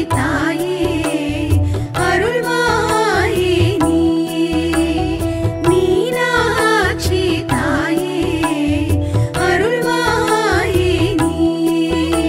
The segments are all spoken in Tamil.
தாயே அருள்வாயே நீயே மீனாட்சி தாயே அருள்வாயே நீயே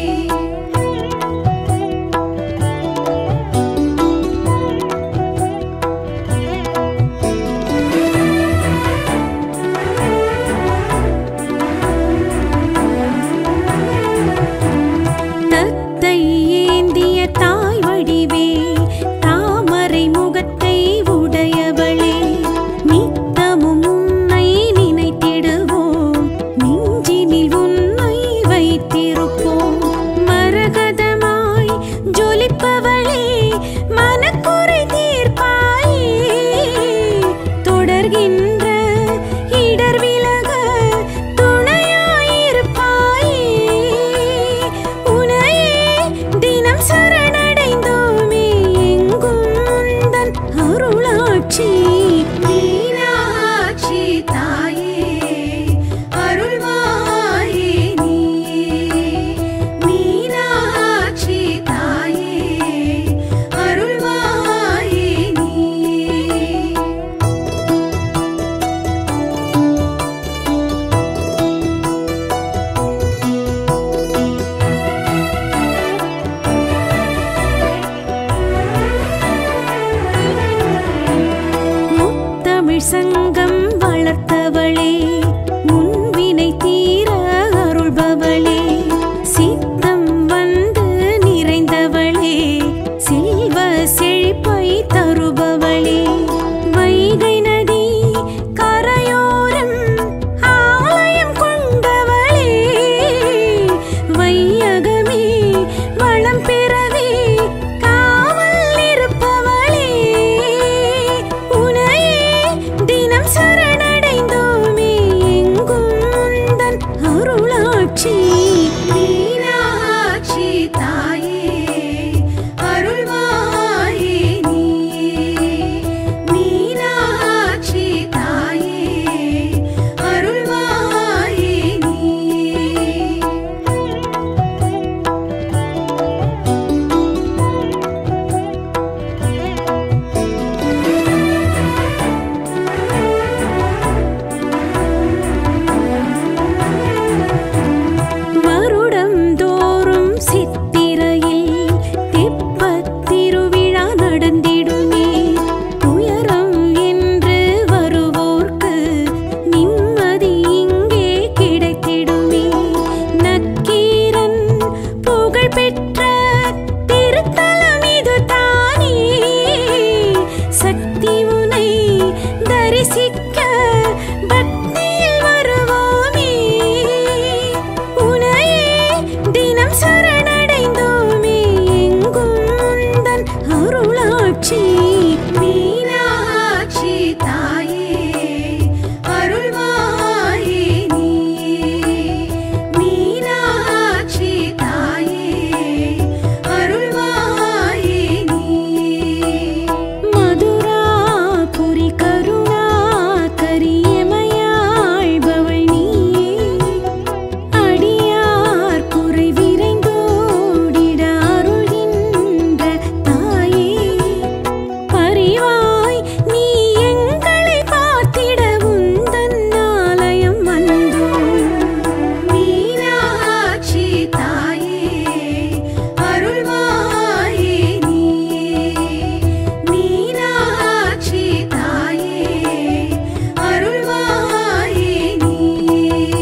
தத்தை ஏந்திய தாய் வடிவே தாமரை முகத்தை உடையவளே நித்தமும் உன்னை நினைத்திடுவோம் நெஞ்சினில் உன்னை வைத்திருப்போம் மரகதமாய் ஜொலிப்பவளே மனக்குறை தீர்ப்பாயே தொடர்கின்ற இடர் விலக துணையாயிருப்பாயே உனையே தினம் சரணடைந்தோமே எங்கும் உந்தன் அருளாட்சி மீனாட்சி தாயே அருள்வாயே நீயே மீனாட்சி தாயே அருள்வாயே நீயே முத்தமிழ் சங்கம் வளர்த்தவளே முன்வினை தீர அருள்பவளே சித்தம் வந்து நிறைந்தவளே செல்வ செழிப்பை தருபவளே வைகை நதி கரையோரம் ஆலயம் கொண்டவளே வையகமே வளம் பெறவே காவல் இருப்பவளே உனையே தினம் சரணடைந்தோமே எங்கும் உந்தன் அருளாட்சி மீனாட்சி தாயே அருள்வாயே நீயே மீனாட்சி தாயே அருள்வாயே நீயே வருடம் தோறும் சித்திரையில் தெப்பத் திருவிழா நடந்திடுமே துயரம் என்று வருவோர்க்கு நிம்மதி இங்கே கிடைத்திடுமே நக்கீரன் புகழ் பெற்ற திருத்தலம் இது தானே சக்தி உனை தரிசிக்க பக்தியில் வருவோமே உனையே தினம் சரணடைந்தோமே எங்கும் உந்தன் அருளாட்சி மீனாட்சி தாயே அருள்வாயே நீயே மீனாட்சி தாயே அருள்வாயே நீயே மதுராபுரி கருணா கரியமையாழ்பவள் நீயே அடியார் குறை விரைந்தோடிட அருள்கின்ற தாயே பரிவாய் நீ எங்களை பார்த்திட உந்தன் ஆலயம் வந்தோம் மீனாட்சி தாயே அருள்வாயே நீயே மீனாட்சி தாயே அருள்வாயே நீயே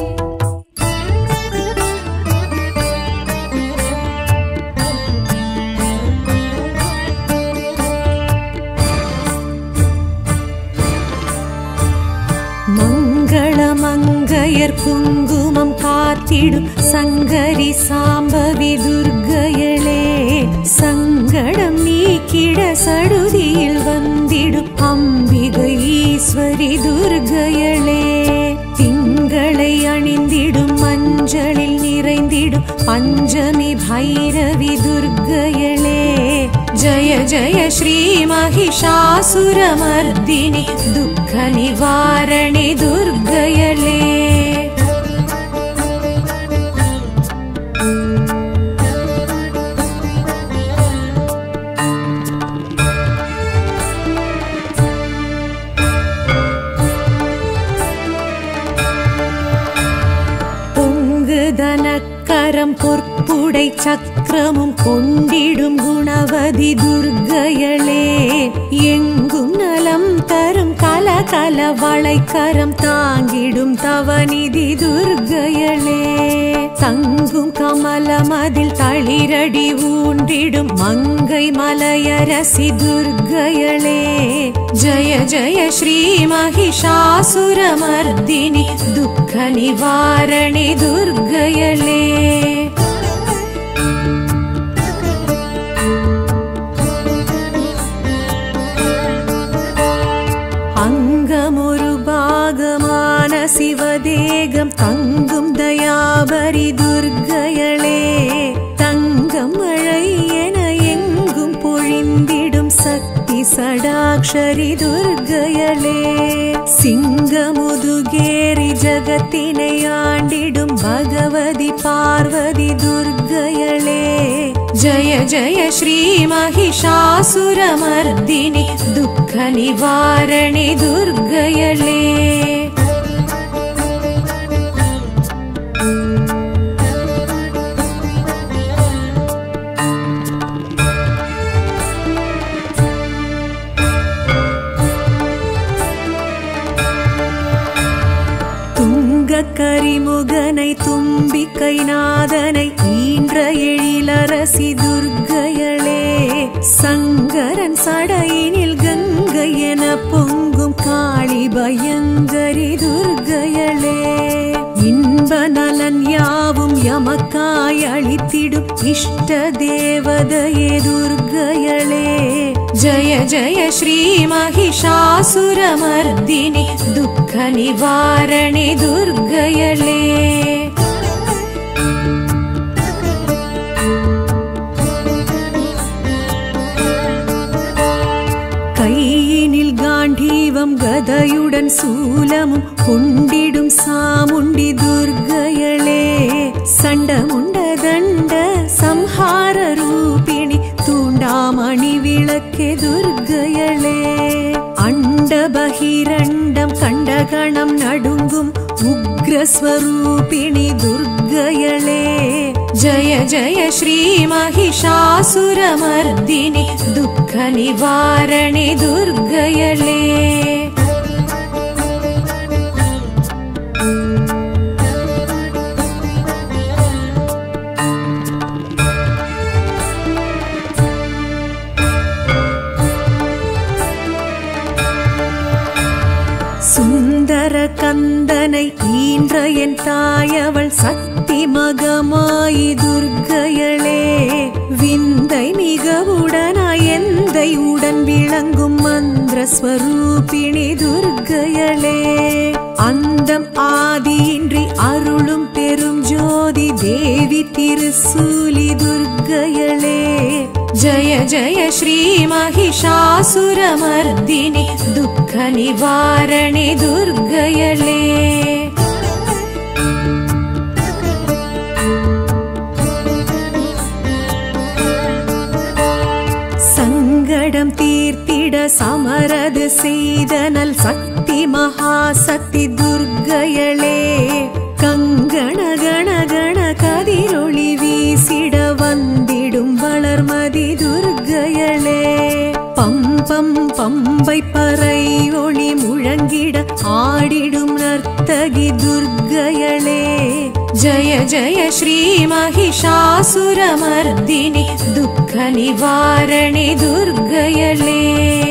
மங்களமங்கையர் குங்குமம் காத்திடும் சங்கரி சாம்பவி துர்க்கையளே சங்கடம் நீக்கிட சடுதியில் வந்திடும் அம்பிகை ஈஸ்வரி துர்க்கையளே திங்களை அணிந்திடும் மஞ்சளில் நிறைந்திடும் பஞ்சமி பைரவி துர்க்கையளே ஜய ஜய ஸ்ரீ महिषासुरमर्दिनि दुःखनिवारणि दुर्गयले சந்தனக்கரம் பொற்புடை சக்கரமும் கொண்டிடும் குணவதி துர்க்கையளே எங்கும் நலம் தரும் கல கல வளைக்கரம் தாங்கிடும் தவநிதி துர்க்கையளே தங்கும் கமலமதில் தளிரடி ஊன்றிடும் மங்கை மலையரசி துர்க்கையளே ஜய ஜய ஸ்ரீ மகிஷாசுரமர்தினி துக்க நிவாரணி துர்க்கையளே அங்கமொரு பாகமான சிவதேகம் தங்கும் தயாபரி துர்க்கையளே தங்கம் மழை என எங்கும் பொழிந்திடும் சக்தி சடாக்ஷரி துர்க்கையளே சிங்கமுதுகேரி ஜகத்தினை ஆண்டிடும் பகவதி பார்வதி துர்க்கையளே ஜய ஜய ஸ்ரீ மகிஷாசுரமர்தினி துக்க நிவாரணி துர்க்கையளே துங்க கரிமுகனை தும்பிக்கை நாதனை ஈன்ற எழிலரசி துர்க்கையளே சங்கரன் சடையினில் கங்கை என பொங்கும் காளி பயங்கரி துர்க்கையளே இன்ப நலன் யாவும் எமக்காய் அளித்திடும் இஷ்ட தேவதையே துர்க்கையளே ஜய ஜய ஸ்ரீ மகிஷாசுரமர்தினி துக்க நிவாரணி துர்க்கையளே கையினில் காண்டீவம் கதையுடன் சூலமும் கொண்டிடும் சாமுண்டி துர்க்கையளே சண்டமுண்ட தண்ட சம்ஹார ரூபிணி தூண்டாமணி விளக்கே துர்க்கையளே அண்ட பகிரண்டம் கண்ட கணம் நடுங்கும் உக்ரஸ்வரூபிணி துர்க்கையளே ஜய ஜய ஸ்ரீ மகிஷாசுரமர்தினி துக்க நிவாரணி துர்க்கையளே சுந்தர கந்தனை ஈன்ற என் தாயவள் சக்தி மகமாயி துர்க்கையளே விந்தை மிகவுடனாய் எந்தை உடன் விளங்கும் மந்திர ஸ்வரூபிணி துர்க்கையளே அந்தம் ஆதியின்றி அருளும் பெரும் ஜோதி தேவி திருசூலி துர்க்கையளே ஜய ஜய ஸ்ரீ மகிஷாசுரமர்தினி துக்க நிவாரணி துர்க்கையளே சங்கடம் தீர்த்திட சமரது செய்தனல் சக்தி மகாசக்தி துர்க்கையளே கங்கண கண கண கதிரொளி வீசிட வந்திடும் வளர்மதி துர்க்கையளே பம்பம் பம்பை பறை ஒளி முழங்கிட ஆடிடும் நர்த்தகி துர்க்கையளே ஜய ஜய ஸ்ரீ மகிஷாசுரமர்தினி துக்க நிவாரணி துர்க்கையளே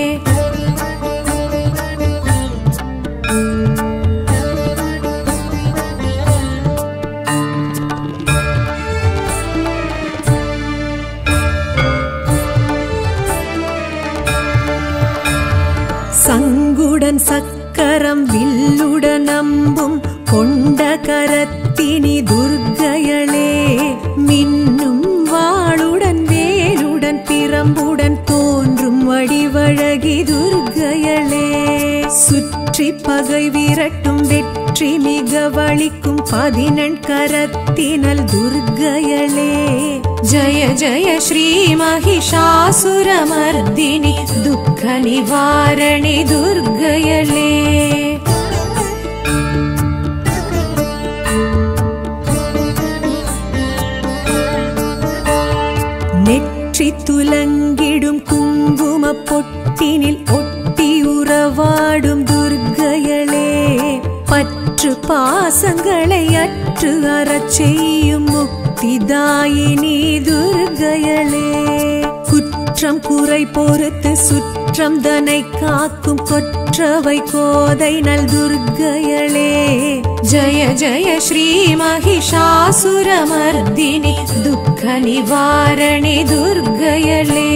சங்குடன் சக்கரம் வில்லுடன் அம்பும் கொண்ட கரத்தினி துர்க்கையளே மின்னும் வாளுடன் வேலுடன் பிரம்புடன் தோன்றும் வடிவழகி துர்க்கையளே சுற்றி பகை விரட்டும் வெற்றி மிக வலிக்கும் பதினெண் கரத்தினல் துர்க்கையளே ஜய ஜய ஸ்ரீ மகிஷாசுரமர்தினி துக்க நிவாரணி துர்க்கையளே துலங்கிடும் குங்கும பொட்டினில் ஒட்டி உறவாடும் துர்க்கையளே பற்று பாசங்களை அற்று அறச் செய்யும் முக்திதாயினி துர்க்கையளே குற்றம் குறை பொறுத்து சுற்றம் தனை காக்கும் கொற்றவை கோதை நல் துர்க்கையளே ஜய ஜய ஸ்ரீ மகிஷாசுரமர்தினி துக்க நிவாரணி துர்க்கையளே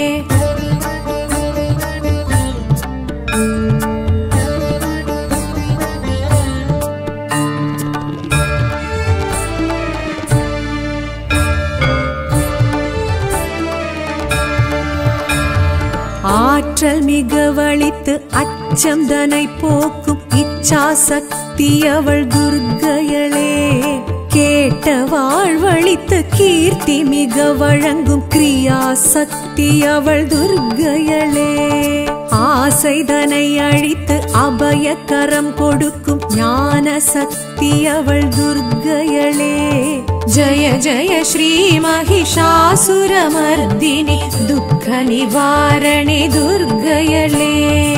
ஆற்றல் மிக வலித்து அச்சம் தனை போக்கும் இச்சா சக்தி அவள் துர்க்கையளே கேட்ட வாழ்வழித்து கீர்த்தி மிக வழங்கும் கிரியா சக்தி அவள் துர்க்கையளே ஆசைதனை அழித்து அபயக்கரம் கொடுக்கும் ஞான சக்தி அவள் துர்க்கையளே ஜய ஜய ஸ்ரீ மகிஷாசுரமர்தினி துக்க நிவாரணி துர்க்கையளே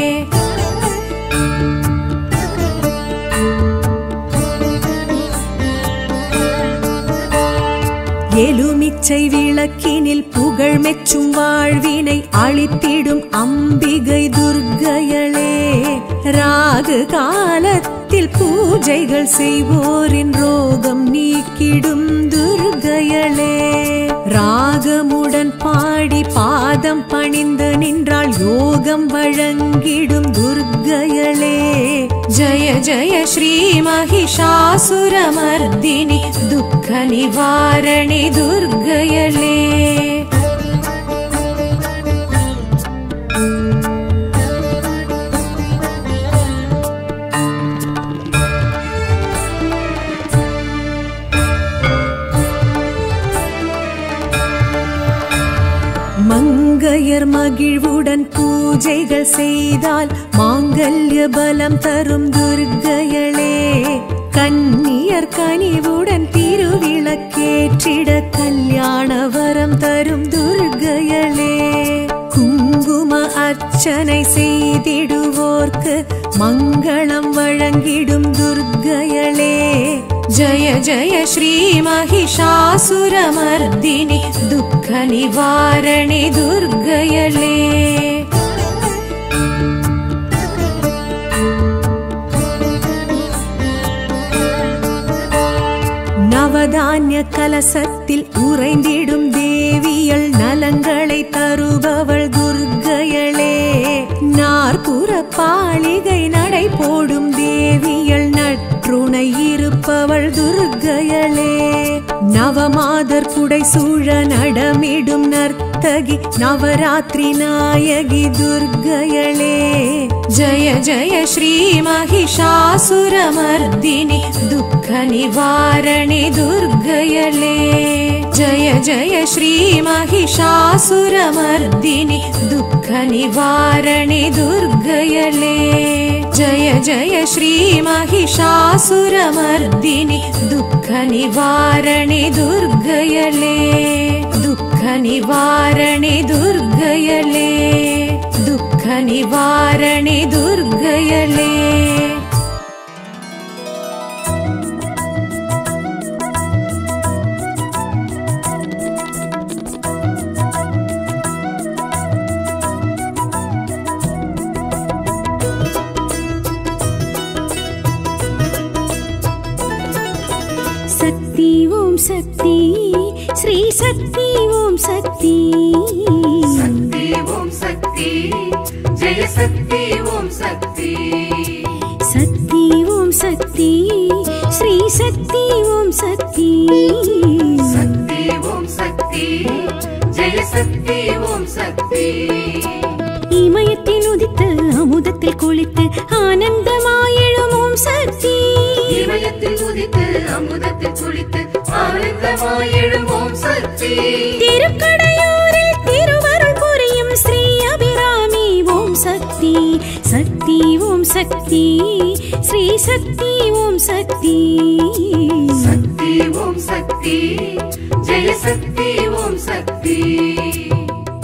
எலுமிச்சை விளக்கினில் புகழ் மெச்சும் வாழ்வினை அழித்திடும் அம்பிகை துர்க்கையளே ராகு காலத்தில் பூஜைகள் செய்வோரின் ரோகம் நீக்கிடும் துர்க்கையளே ராகமுடன் பாடி பாதம் பணிந்து நின்றால் யோகம் வழங்கிடும் துர்க்கையளே ஜய ஜய ஸ்ரீ மகிஷாசுரமர்தினி துக்க நிவாரணி துர்க்கையளே மங்கையர் மகிழ்வுடன் பூஜைகள் செய்தால் மாங்கல்ய பலம் தரும் துர்க்கையளே கன்னியர் கனிவுடன் திருவிளக்கேற்றிட கல்யாண வரம் தரும் துர்க்கையளே குங்கும அர்ச்சனை செய்திடுவோர்க்கு மங்களம் வழங்கிடும் துர்க்கையளே ஜய ஜய ஸ்ரீ மகிஷாசுரமர்தினி துக்க நிவாரணி துர்க்கையளே நவதானிய கலசத்தில் உறைந்திடும் தேவியல் நலங்களை தருபவள் துர்க்கையளே நாற்புற பாளிகை நடை போடும் தேவியல் நற்றுணை இருப்பவள் துர்க்கையளே நவமாதர் குடை சூழ நடமிடும் நர்த்தகி நவராத்திரி நாயகி துர்க்கையளே ஜய ஜய ஸ்ரீ மகிஷாசுரமர்தினி துக்க நிவாரணி துர்க்கையளே ஜய ஜய ஸ்ரீ மகிஷாசுரமர்தினி துக்க நிவாரணி துர்க்கையளே ஜய ஜய ஸ்ரீ மகிஷாசுரமர்தினி துக்க நிவாரணி துர்க்கையளே துக்க நிவாரணி துர்க்கையளே துக்க நிவாரணி துர்க்கையளே சக்தி ஓம் சக்தி ஸ்ரீ சக்தி ஓம் சக்தி சக்தி ஓம் சக்தி ஜெய சக்தி ஓம் சக்தி சக்தி ஓம் சக்தி ஸ்ரீ சக்தி ஓம் சக்தி சக்தி ஓம் சக்தி ஜெய சக்தி ஓம் சக்தி இமயத்தில் உதித்து அமுதத்தில் குளித்து ஆனந்தமாயெழும் ஓம் சக்தி இமயத்தில் உதித்து அமுதத்தில் குளித்து ஆனந்தமாய் எழும் ஓம் சக்தி திருக்கடையூரில் திருவருள் புரியும் ஸ்ரீ அபிராமி ஓம் சக்தி சக்தி ஓம் சக்தி ஸ்ரீ சக்தி ஓம் சக்தி சக்தி ஓம் சக்தி ஜெய சக்தி ஓம் சக்தி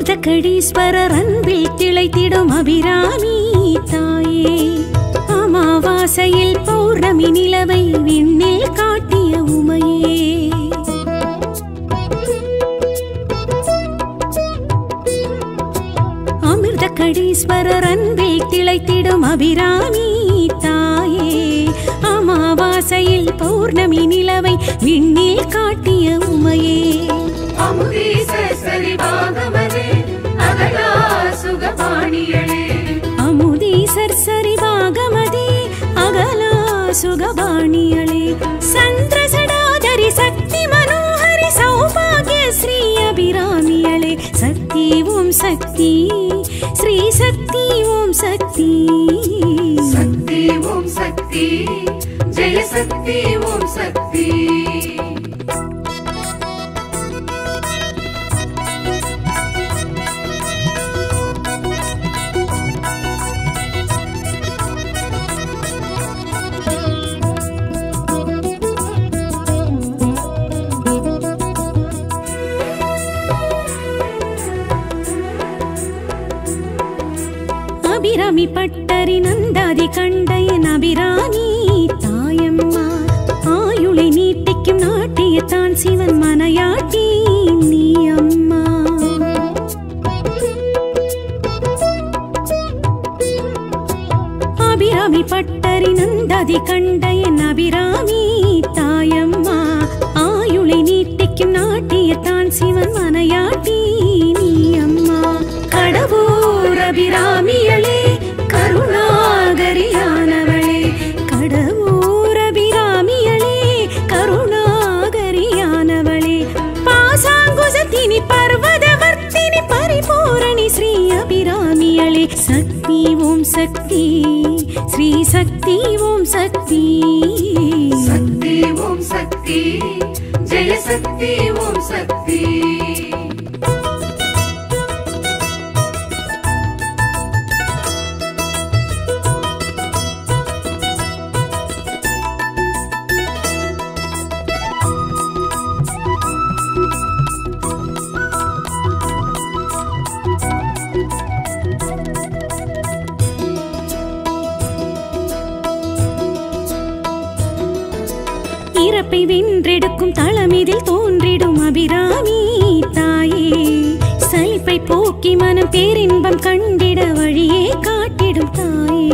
அமிர்த கடீஸ்வரர் அன்பில் திளைத்திடும் அபிராமி தாயே அமாவாசையில் பௌர்ணமி நிலவை விண்ணில் காட்டிய உமையே அமிர்த கடீஸ்வரர் அன்பில் திளைத்திடும் அபிராமி தாயே அமாவாசையில் பௌர்ணமி நிலவை விண்ணில் காட்டிய உமையே அமுதீச சரிவாகமரே அகலா சுகபாணியளே அமுதீசர் சரிவாகமதே அகலா சுகபாணியளே சந்திரசடாதரி சக்தி மனோஹரி சௌபாகிய ஸ்ரீ அபிராமியளே சக்தி ஓம் சக்தி ஸ்ரீ சக்தி ஓம் சக்தி சக்தி ஓம் சக்தி ஜெய சக்தி ஓம் சக்தி அபிராமி பட்டரி நந்தாதி கண்டையன் அபிராமி தாயம்மா ஆயுளை நீட்டிக்கும் நாட்டியத்தான் சிவன் மனையாட்டி நீ அம்மா அபிராமி பட்டரி நந்தாதி கண்டையன் அபிராமி தாயம்மா ஆயுளை நீட்டிக்கும் நாட்டியத்தான் சிவன் மனையாட்டி நீ அம்மா கடவுர் அபிராமியளே கருணாகரியானவளே கடவுர் அபிராமியளே கருணாகரியானவளே பாசாங்குசத்தினி பர்வதவர்த்தினி பரிபூரணி ஸ்ரீ அபிராமியளே சக்தி ஓம் சக்தி ஸ்ரீ சக்தி ஓம் சக்தி சக்தி ஓம் சக்தி ஜெய சக்தி ஓம் சக்தி இறப்பை வென்றெடுக்கும் தளமிதில் தோன்றிடும் அபிராமி தாயே சலிப்பை போக்கி மனம் பேரின்பம் கண்டிட வழியே காட்டிடும் தாயே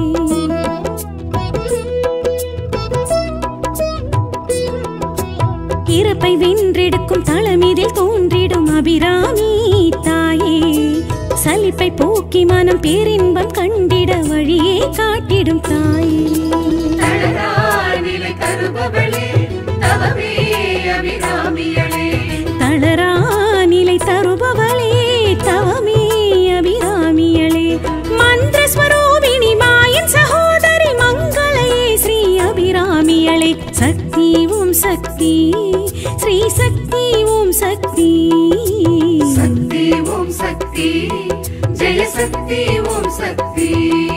இறப்பை வென்றெடுக்கும் தளமிதில் தோன்றிடும் அபிராமி தாயே சலிப்பை போக்கி மனம் பேரின்பம் கண்டிட வழியே காட்டிடும் தாயே தளரா நிலை தருபவளே தவமே அபிராமியளே தளரா நிலை தருபவளே தவமே அபிராமியளே மந்திர ஸ்வரூபிணி மாயன் சகோதரி மங்களயே ஸ்ரீ அபிராமியளே சக்தி ஓம் சக்தி ஸ்ரீ சக்தி ஓம் சக்தி சக்தி ஓம் சக்தி ஜெய சக்தி ஓம் சக்தி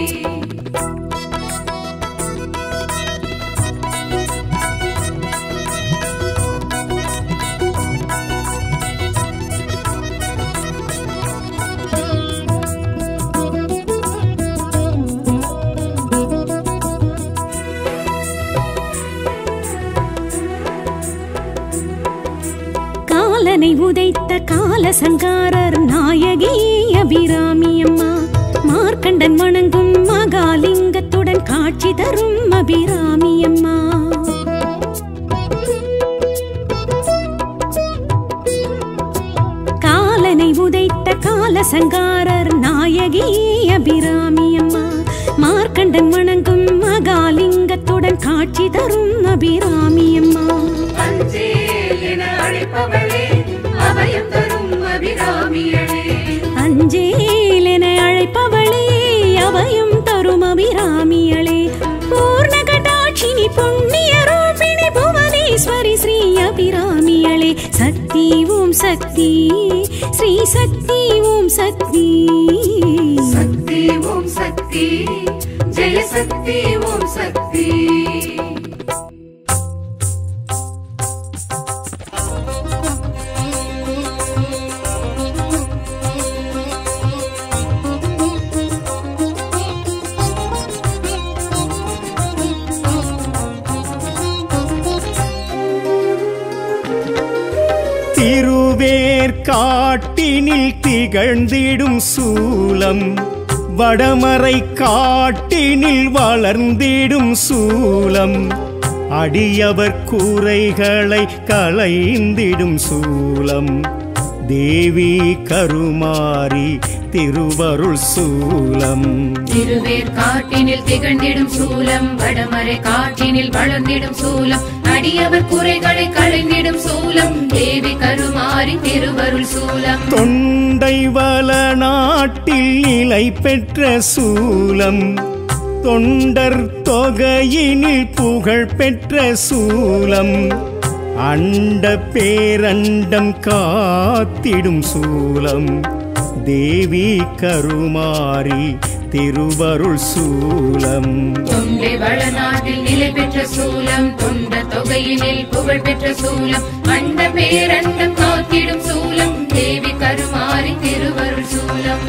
காலனை உதைத்த கால சங்காரர் நாயகி அபிராமி அம்மா மார்க்கண்டன் வணங்கும் மகாலிங்கத்துடன் காட்சி தரும் அபிராமி அம்மா காலனை உதைத்த கால சங்காரர் நாயகி அபிராமி அம்மா மார்க்கண்டன் வணங்கும் மகாலிங்கத்துடன் காட்சி தரும் அபிராமி அம்மா அஞ்சேல் என அழைப்பவளே அபயம் தரும் அபிராமியளே அஞ்சேல் என அழைப்பவளே அபயம் தரும் அபிராமியளே பூர்ண கடாட்சினி புண்ணிய ரூபிணி புவனேஸ்வரி ஸ்ரீ அபிராமியளே சக்தி ஓம் சக்தி ஸ்ரீ சக்தி ஓம் சக்தி சக்தி ஓம் சக்தி ஜெய சக்தி ஓம் சக்தி Thank you. திருவேற்காட்டினில் திகழ்ந்திடும் சூலம் வடமறை காட்டினில் வளர்ந்திடும் சூலம் அடியவர் கூரைகளை களைந்திடும் சூலம் தேவி கருமாரி திருவருள் சூலம் திருவேர் காட்டினில் திகழ்ந்திடும் சூலம் வடமறை காட்டினில் வளர்ந்திடும் சூலம் அடியவர் குறைகளை களைந்திடும் சூலம் தேவி கருமாரி திருவருள் சூலம் தொண்டை வள நாட்டில் நிலை பெற்ற சூலம் தொண்டர் தொகையினில் புகழ் பெற்ற சூலம் அண்ட பேரண்டம் காத்திடும் சூலம் தேவி கருமாரி திருவருள் சூலம் தொண்டை வளநாட்டில் நிலை பெற்ற சூலம் தொண்ட தொகையினில் புகழ் பெற்ற சூலம் அண்ட பேரண்டம் காத்திடும் சூலம் தேவி கருமாரி திருவருள் சூலம்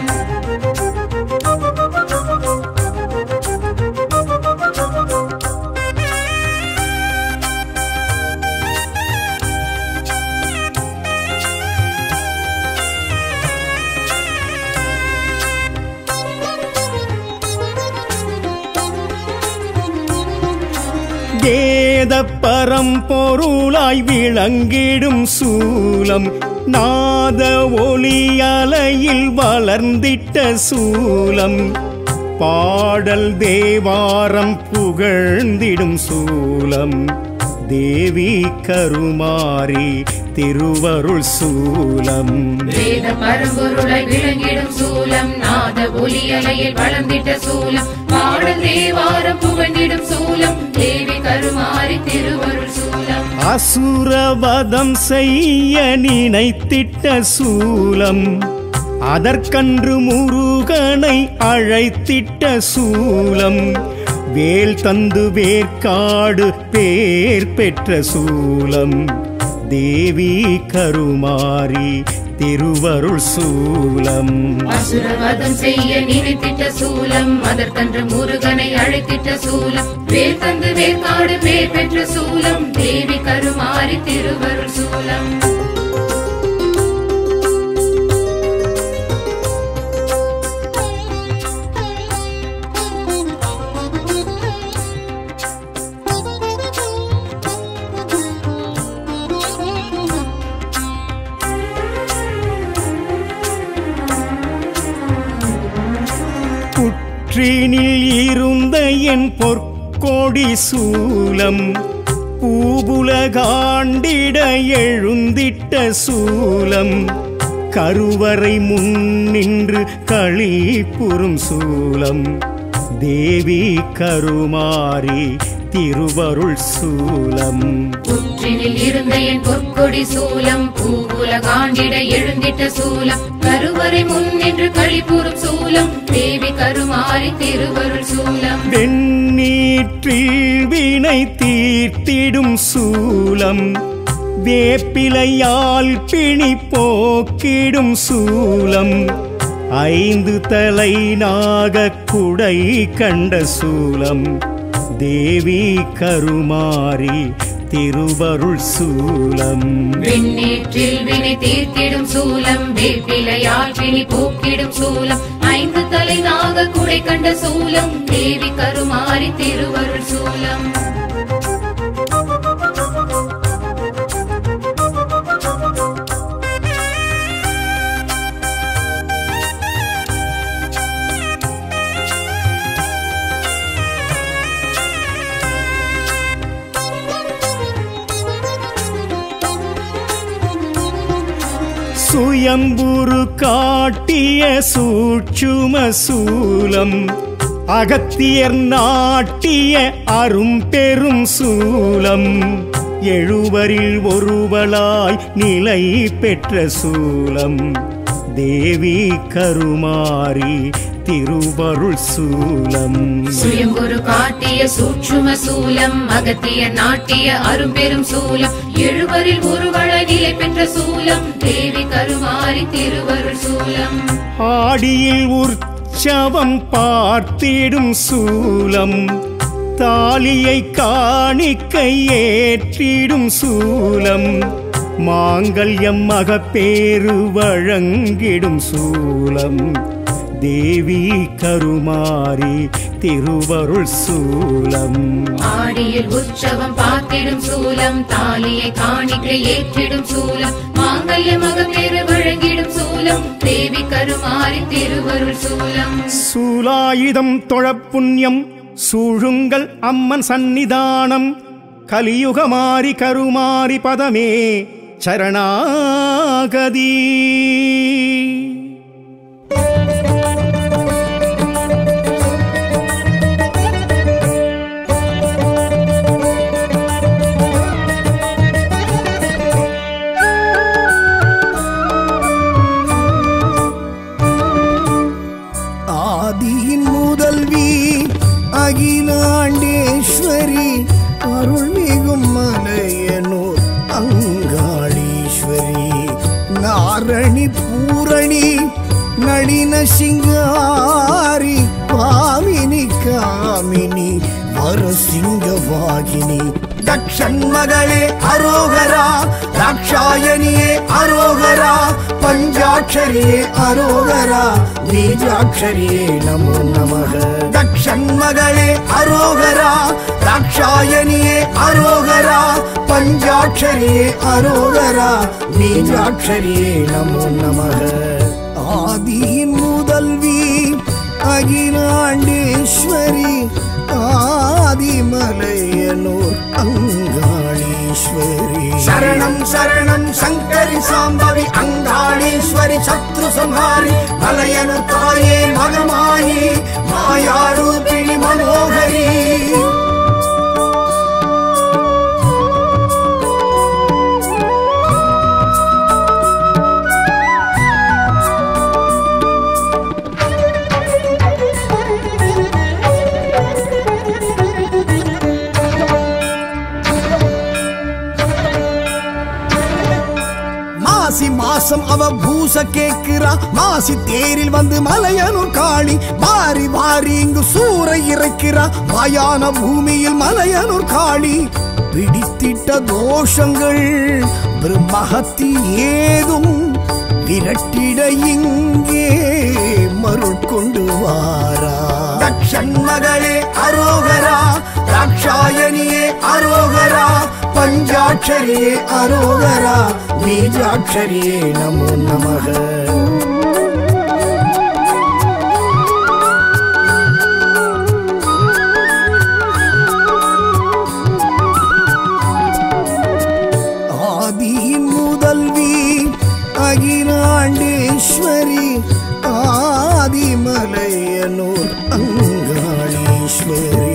வேத பரம்பொருளாய் விளங்கிடும் சூலம் நாத ஒளி அலையில் வளர்ந்திட்ட சூலம் பாடல் தேவாரம் புகழ்ந்திடும் சூலம் தேவி கருமாரி திருவருள் சூலம் வேத பரம்பொருளை விளங்கிடும் சூலம் நாத ஒலியலையில் வளர்ந்திட்ட சூலம் பாடல் தேவாரம் புகழ்ந்திடும் சூலம் தேவி கருமாரி திருவருள் சூலம் அசுரவதம் செய்ய நினைத்திட்ட சூலம் அதற்கன்று முருகனை அழைத்திட்ட சூலம் வேல் தந்து வேர்க்காடு பேர் பெற்ற சூலம் தேவி கருமாரி திருவருள் சூலம் அசுரவதம் செய்ய நினைத்திட்ட சூலம் அதற்கன்று முருகனை அழைத்திட்ட சூலம் வேர் தந்து வேர்க்காடு பேர் பெற்ற சூலம் தேவி கருமாரி திருவருள் சூலம் புற்றினில் இருந்த என் பொற்கொடி சூலம் பூபுலகாண்டிட எழுந்திட்ட சூலம் கருவறை முன்னின்று களிப்புறும் சூலம் தேவி கருமாரி திருவருள் சூலம் புற்றினில் இருந்த என் பொற்கொடி சூலம் பூவுலகாண்டிட எழுந்திட்ட சூலம் கருவறை முன்னின்று கழிப்புறும் சூலம் தேவி கருமாரி திருவருள் சூலம் வெண்ணீற்றில் வினை தீர்த்திடும் சூலம் வேப்பிலையால் பிணி போக்கிடும் சூலம் ஐந்து தலை நாகக் குடை கண்ட சூலம் தேவி கருமாரி திருவருள் சூலம் விண்ணேற்றில் வினை தீர்த்திடும் சூலம் வேப்பிலையால் பிணி போக்கிடும் சூலம் ஐந்து தலை நாக குடை கண்ட சூலம் தேவி கருமாரி திருவருள் சூலம் சுயம்புரு காட்டிய சூட்சும சூலம் அகத்தியர் நாட்டிய அரும்பெரும் சூலம் எழுவரில் ஒருவளாய் நிலை பெற்ற சூலம் தேவி கருமாரி திருவருள் சூலம் சுயம்புரு காட்டிய சூட்சும சூலம் அகத்திய நாட்டிய அரும்பெரும் சூலம் எழுவரில் ஒருவள நிலை பெற்ற சூலம் தேவி கருமாரி திருவருள் சூலம் ஆடியில் உற்சவம் பார்த்திடும் சூலம் தாலியை காணிக்கை ஏற்றிடும் சூலம் மாங்கல்யம் மகப்பேறு வழங்கிடும் சூலம் தேவி கருமாரி திருவருள் சூலம் ஆடியில் உற்சவம் பார்த்திடும் சூலம் தாலியை காணிக்கை ஏற்றிடும் சூலம் மாங்கல்ய மகப்பேறு வழங்கிடும் சூலம் தேவி கருமாரி திருவருள் சூலம் சூலாயுதம் தொழப்புண்ணியம் சூழுங்கள் அம்மன் சந்நிதானம் கலியுகமாரி கருமாரி பதமே சரணாகதி ஆதியின் முதல்வி அகிலாண்டேஸ்வரி அருள்மிகும் மலையனூர் அங்காளீஸ்வரி நாரணி பூரணி நளின சிங்காரி பாமினி காமினி வரசிங்கவாகினி தக்ஷன் மகளே அரோகரா ராட்சாயணியே அரோகரா பஞ்சாட்சரியே அரோகரா பீஜாட்சரியே நமோ நமக தக்ஷன் மகளே அரோகரா ராட்சாயணியே அரோகரா பஞ்சாட்சரியே அரோகரா பீஜாட்சரியே நமோ நமக ஆதியின் முதல்வி அகிலாண்டேஸ்வரி ஆதிமலையனூர் அங்காளீஸ்வரி சரணம் சரணம் சங்கரி சாம்பவி அங்காளீஸ்வரி சத்ரு சம்ஹாரி மலையனு தாயே மகமாயி மாயாரூபிணி மனோகரி மாசி மாசம் அவ பூச கேக்குறா மாசி தேரில் வந்து மலையனூர் காளி வாரி வாரி இங்கு சூறை இறைக்கிறா மாயான பூமியில் மலையனூர் காளி பிடித்திட்ட தோஷங்கள் பிரம்மஹத்தி ஏதும் விரட்டிட இங்கே மருள் கொண்டு வாரா தக்ஷன் மகளே அரோகரா ராட்சாயணியே அரோகரா பஞ்சாட்சரியே அரோகரா பீஜாட்சரியே நமோ நமக ஆதியின் முதல்வி அகிலாண்டேஸ்வரி ஆதிமலையனூர் அங்காளீஸ்வரி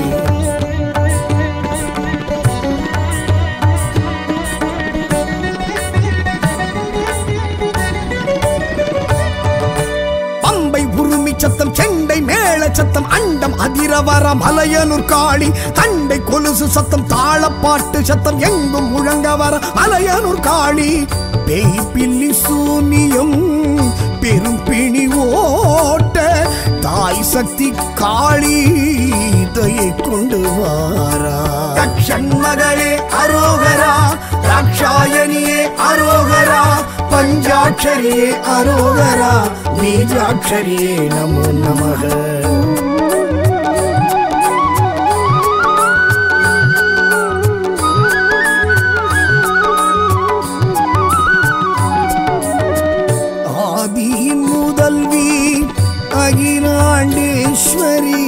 பம்பை உருமி சத்தம் செண்டை மேள சத்தம் அண்டம் அதிரவர மலையனூர் காளி தண்டை கொலுசு சத்தம் தாளப்பாட்டு சத்தம் எங்கும் முழங்க வர மலையனூர் காளி பேய் பில்லி சூனியம் பெரும் பிணி ஓட்ட தாய் சக்தி காளி தயை கொண்டு வாரா தக்ஷன் மகளே அரோகரா ராட்சாயணியே அரோகரா பஞ்சாட்சரியே அரோகரா பீஜாட்சரியே நமோ நமக ஆதியின் முதல்வி அகிலாண்டேஸ்வரி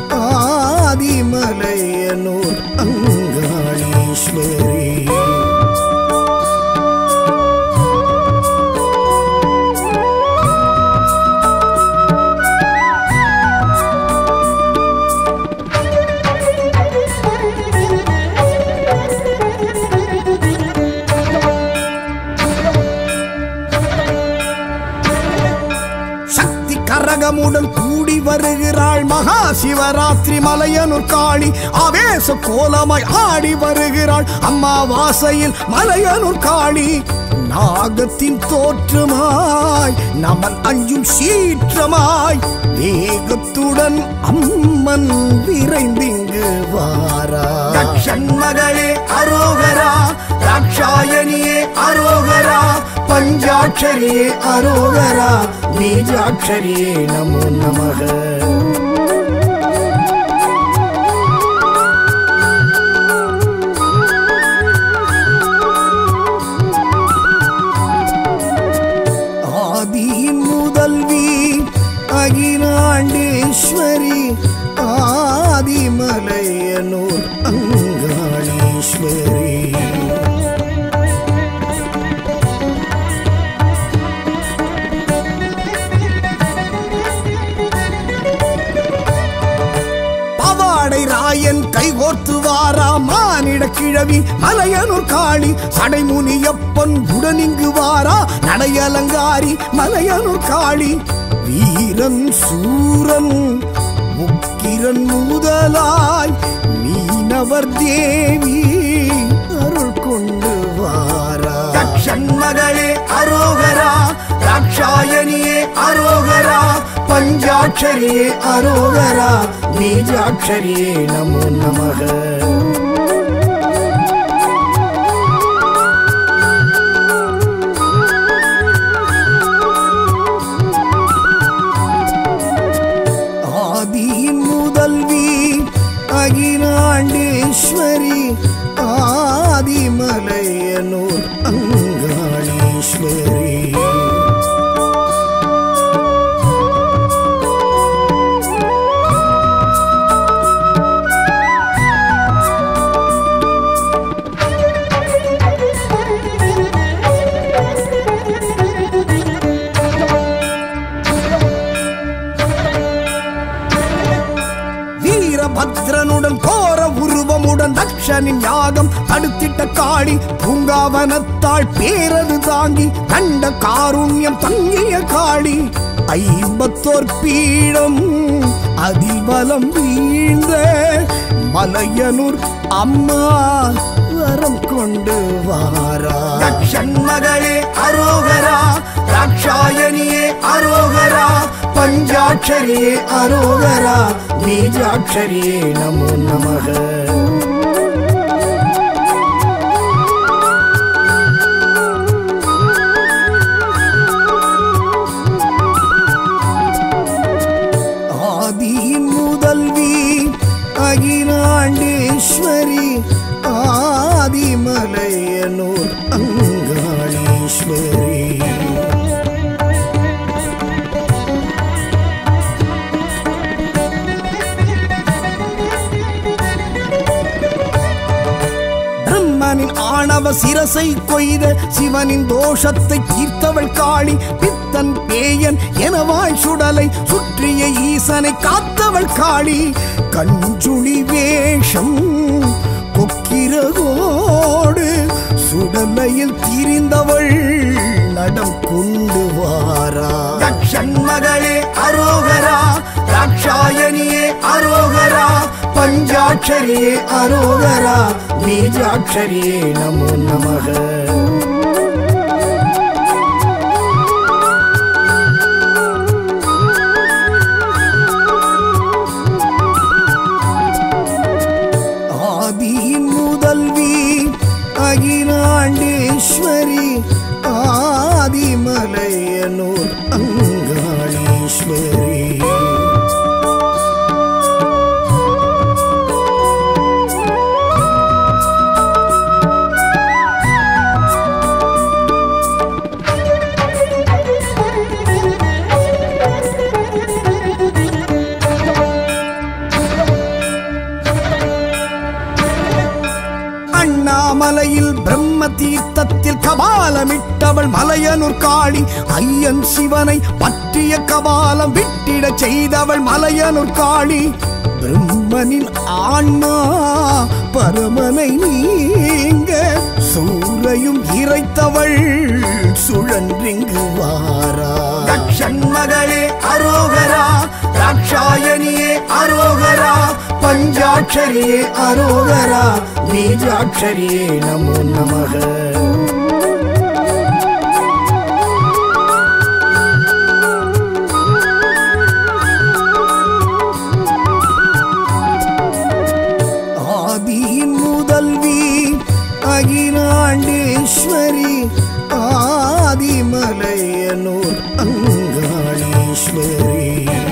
ஆதிமலையனூர் அங்காளீஸ்வரி சக்தி கரகமுடன் கூடி வருகிறாள் மகா சிவராத்திரி மலையனூர் காளி ஆவேச கோலமாய் ஆடி வருகிறாள் அம்மாவாசையில் மலையனூர் காளி நாகத்தின் தோற்றமாய் நமன் அஞ்சும் சீற்றமாய் வேகத்துடன் அம்மன் விரைந்திங்கு வாரா தக்ஷன் மகளே அரோகரா ராட்சாயணியே அரோகரா பஞ்சாட்சரியே அரோகரா பீஜாட்சரியே நமோ நமக ஆதியின் முதல்வி அகிலாண்டேஸ்வரி ஆதிமலையனூர் அங்காளீஸ்வரி பவாடை ராயன் கைகோர்த்து வாரா மானிட கிழவி மலையனூர் காளி சடைமுனியப்பன் உடனிங்கு வாரா நடையலங்காரி மலையனூர் காளி வீரன் சூரன் உக்கிரன் முதலாய் மீனவர் தேவி அருள் கொண்டு வாரா தக்ஷன் மகளே அரோகரா ராட்சாயணியே அரோகரா பஞ்சாட்சரியே அரோகரா பீஜாட்சரியே நமோ நமக ஆதியின் முதல்வி அகிலாண்டேஸ்வரி ஆதிமலையனூர் அங்காளீஸ்வரி வீரபத்ரனுடன் கோர உருவமுடன் தக்ஷனின் யாகம் தடுத்திட்ட காளி பூங்காவனத்தாள் பேரது தாங்கி கண்ட காருண்யம் தங்கிய காளி ஐம்பத்தோர் பீடம் அதிபலம் வீழ்ந்த மலையனூர் அம்மா வரம் கொண்டு வாரா தக்ஷன் மகளே அரோகரா ராட்சாயணியே அரோகரா பஞ்சாட்சரியே அரோகரா பீஜாட்சரியே நமோ நமக ஆதியின் முதல்வி அகிலாண்டேஸ்வரி ஆதிமலையனூர் அங்காளீஸ்வரி பிரம்மனின் ஆணவ சிரசை கொய்த சிவனின் தோஷத்தை தீர்த்தவள் காளி பித்தன் பேயன் எனவாய் சுடலை சுற்றிய ஈசனை காத்தவள் காளி கஞ்சுளி வேஷம் கொக்கிரகோடு சுடலையில் திரிந்தவள் நடம் கொண்டு வாரா தக்ஷன் மகளே அரோகரா ராட்சாயணியே அரோகரா பஞ்சாட்சரியே அரோகரா பீஜாட்சரியே நமோ நமக ஆதியின் முதல்வி அகிலாண்டேஸ்வரி ஆதிமலையனூர் அங்காளீஸ்வரி அண்ணாமலையில் பிரம்ம தீர்த்தத்தில் கபாலமிட்டவள் மலையனூர் காளி ஐயன் சிவனை பற்றிய கபாலம் விட்டிட செய்தவள் மலையனூர் காளி பிரம்மனின் ஆன்மா பரமனை நீங்க சூரையும் இறைத்தவள் சுழன்றிங்கு வாரா தக்ஷன் மகளே அரோகரா ராட்சாயணியே அரோகரா பஞ்சாட்சரியே அரோகரா பீஜாட்சரியே நமோ நமக ஆதியின் முதல்வி அகிலாண்டே ஈஸ்வரி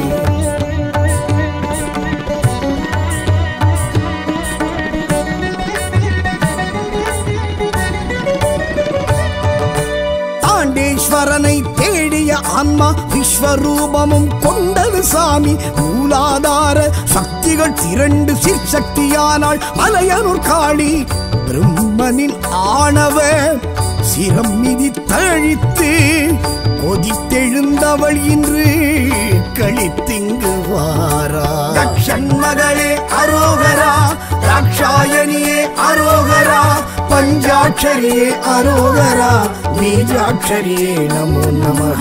தாண்டேஸ்வரனை தேடிய ஆன்மா விஸ்வரூபமும் கொண்டது சாமி மூலாதார சக்திகள் திரண்டு சிற்சக்தியானாள் மலையனூர் காளி பிரம்மனின் ஆணவ சிரம் மிதி தழித்து கொதித்தெழுந்தவள் இன்று கழித்திங்கு வாரா தக்ஷன் மகளே அரோகரா தாட்சாயணியே அரோகரா பஞ்சாட்சரியே அரோகரா பீஜாட்சரியே நமோ நமக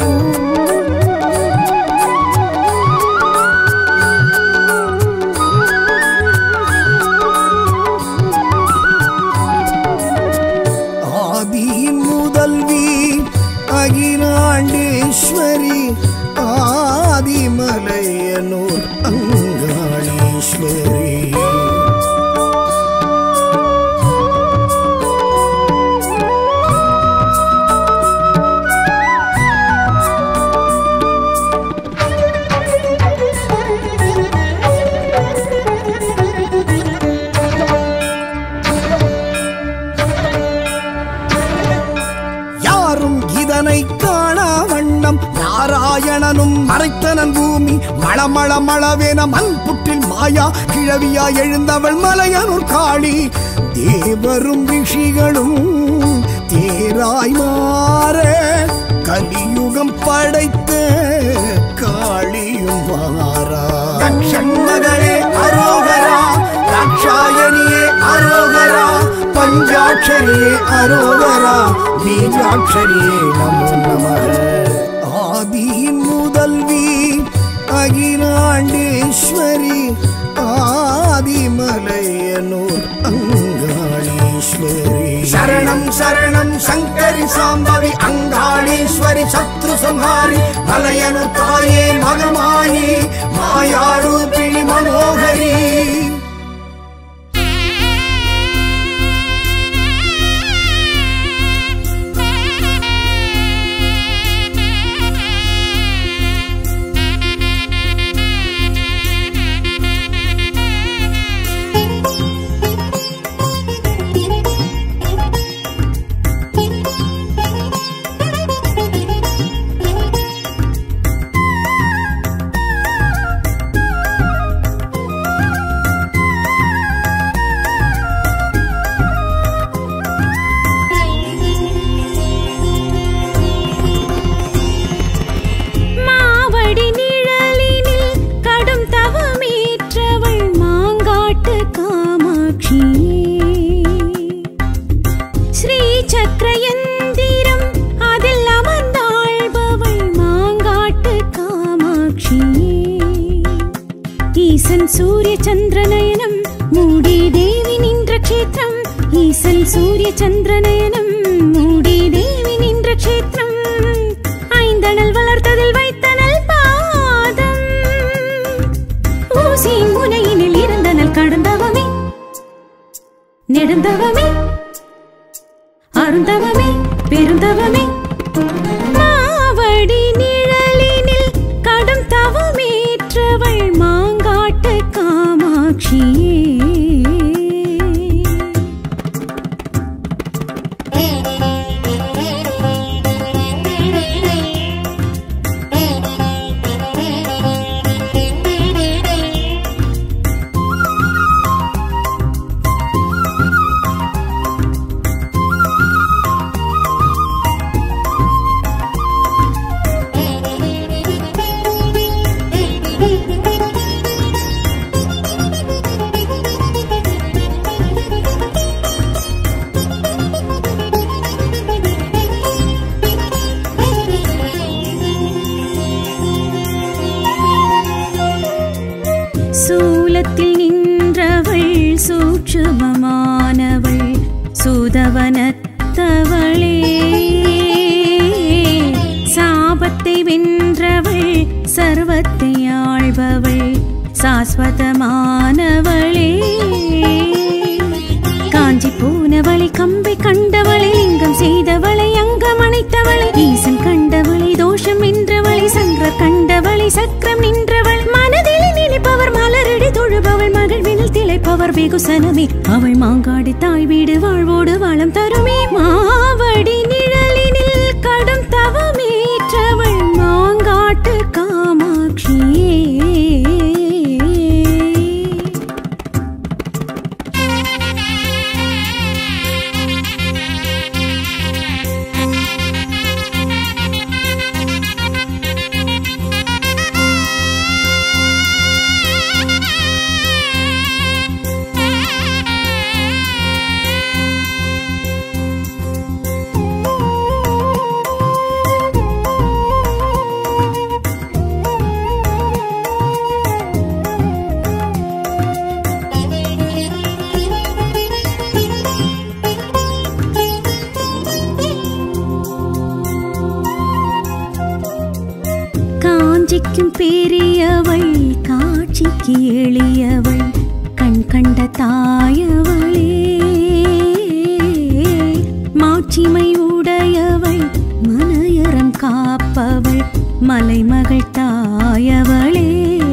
ஆதியின் முதல்வி அகிலாண்டேஸ்வரி ஆதிமலையனூர் அங்காளீஸ்வரி யாரும் இதனை காணா வண்ணம் நாராயணனும் மறைத்தனன் பூமி மளமள மளவென மண் புற்றில் மாயா கிழவியா எழுந்தவள் மலையனூர் காளி தேவரும் ரிஷிகளும் தேராய் மாற கலியுகம் படைத்த காளியும் வாரா தக்ஷன் மகளே அரோகரா தாட்சாயணியே அரோகரா பஞ்சாட்சரியே அரோகரா பீஜாட்சரியே நமோ நமக ஆதியின் முதல்வி அகிலாண்டேஸ்வரி ஆதிமலையனூர் அங்காளீஸ்வரி சரணம் சரணம் சங்கரி சாம்பவி அங்காளீஸ்வரி சத்ரு சம்ஹாரி மலையனு தாயே மகமாயி மாயாரூபிணி மனோகரி மாவடி நிழலினில் கடும் தவமேற்றவள் மாங்காட்டு காமாட்சியே ஸ்ரீ சக்கரயந்திரம் அதில் அமர்ந்தாள்பவள் மாங்காட்டு காமாட்சியே ஈசன் சூரிய சந்திரநயனம் மூடி தேவி நின்ற க்ஷேத்திரம் ஈசன் சூரிய சந்திரநயனம் மூடி தேவி நின்ற க்ஷேத்திரம் ஐந்தணல் வளர்த்ததில் வைத்தனல் பாதம் ஊசியின் முனையினில் இருந்தனல் கடந்தவமே நெடுந்தவமே அருந்தவமே பெருந்தவமே மாவடி நிழலினில் கடும் தவமேற்றவள் மாங்காட்டு காமாட்சியே சூலத்தில் நின்றவள் சூட்சுமமானவள் சுதவனத்தவளே சாபத்தை வென்றவள் சர்வத்தை ஆள்பவள் சாஸ்வதமானவளே காஞ்சி போனவளை கம்பை கண்டவளை லிங்கம் செய்தவளை அங்கம் அணைத்தவளை ஈசன் கண்டவளை தோஷம் வென்றவளை சங்கர் கண்டவளை சக்கரம் நின்றவள் மனதில் நினைப்பவர் மலரடி தொழுபவள் மகிழ்வினில் திளைப்பவர் வெகுசனமே அவள் மாங்காடி தாய் வீடு வாழ்வோடு வளம் தருமே மாவடி நிழலினில் கடும் தவமேற்றவள் மாங்காட்டு காமாட்சியே காஞ்சிக்கும் பெரியவள் காட்சிக்கு எளியவள் கண் கண்ட தாயவளே மாட்சிமை உடையவள் மனையறம் காப்பவள் மலைமகள் தாயவளே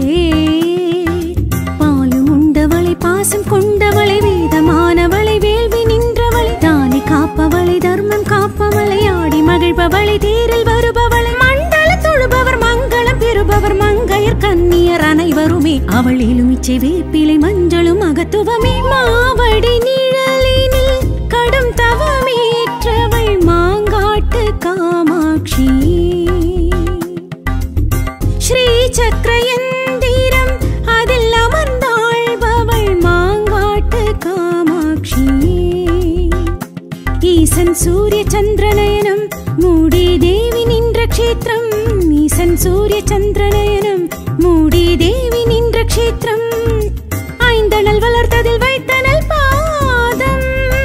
பாலும் உண்டவளை பாசம் கொண்டவளை வேதமானவளை வேள்வி நின்றவளை தானி காப்பவளை தர்மம் காப்பவளை ஆடி மகிழ்பவளை தேரில் வருபவளை மண்டலம் தொழுபவர் மங்களம் பெறுபவர் மங்கையர் கன்னியர் அனைவருமே அவள் எலுமிச்சை வேப்பிலை மஞ்சளும் அகத்துவமே மாவடி நிழலினில் கடும் தவமேற்றவள் மாங்காட்டு காமாட்சி ஸ்ரீ சக்கரயந்திரம் அதில் அமர்ந்தாழ்பவள் மாங்காட்டு காமாட்சி ஈசன் சூரிய சந்திரநயனம் மூடி தேவி நின்ற க்ஷேத்திரம் ஈசன் சூரிய சந்திரநயனம் மூடி தேவி நின்ற க்ஷேத்திரம் ஐந்தணல் வளர்த்ததில் வைத்தனல் பாதம்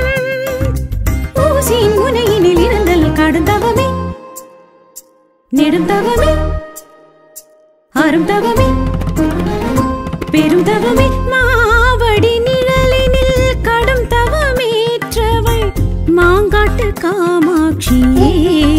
ஊசியின் முனையினில் இருந்தல் கடுந்தவமே நெடுந்தவமே அரும் தவமே பெரும் தவமே மாவடி நிழலினில் கடும் தவமேற்றவள் மாங்காட்டு காமாட்சியே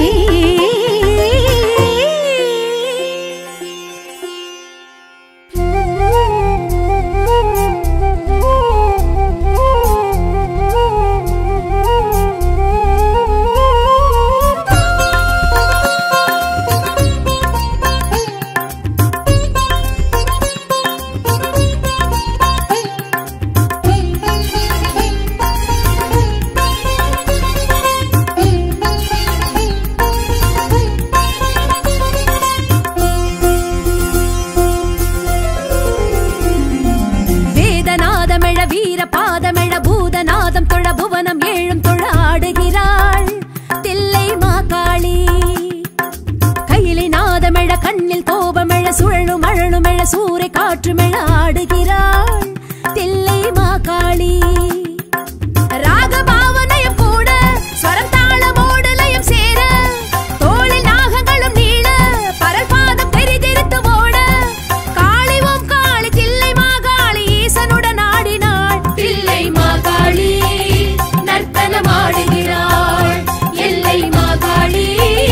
வேதநாதமெழ வீர பாதமெழ பூதநாதம் தொழ புவனம் ஏழும் தொழ ஆடுகிறாள் தில்லை மாகாளி கையிலை நாதமெழ கண்ணில் கோபமெழ சுழலும் அழலுமெழ சூறை காற்றுமெழ ஆடுகிறாள் தில்லை மாகாளி ராகபாவனையும் கூட ஸ்வரம் தாளமோடு லயம் சேர தோளில் நாகங்களும் நீள பரல் பாதம் தெரிதிருத்து ஓட காளி ஓம் காளி தில்லை மாகாளி ஈசனுடன் ஆடினாள் தில்லை மாகாளி நர்த்தனமாடுகிறாள் எல்லை மாகாளி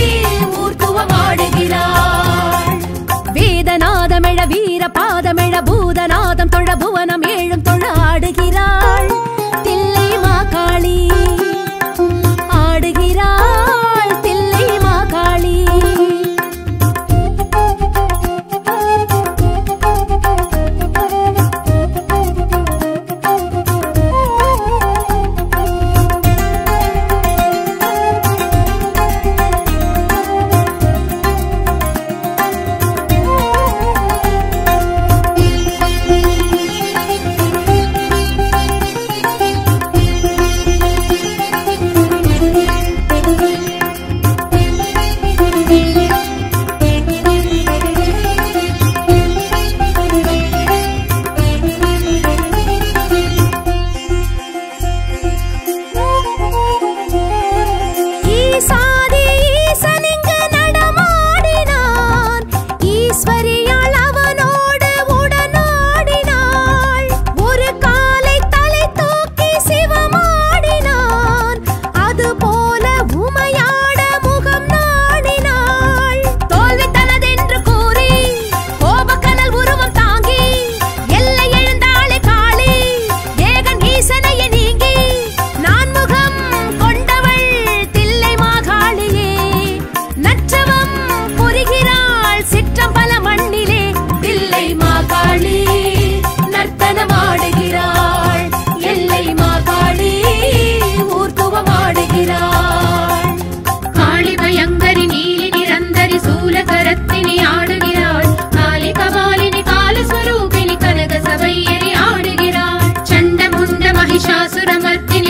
ஊர்த்துவமாடுகிறாள் வேதநாதமெழ வீர பாதமெழ பூதநாதம் தொழ புவனம் ஏழும் தொழ ஆடுகிறாள் महिषासुरमर्दिनि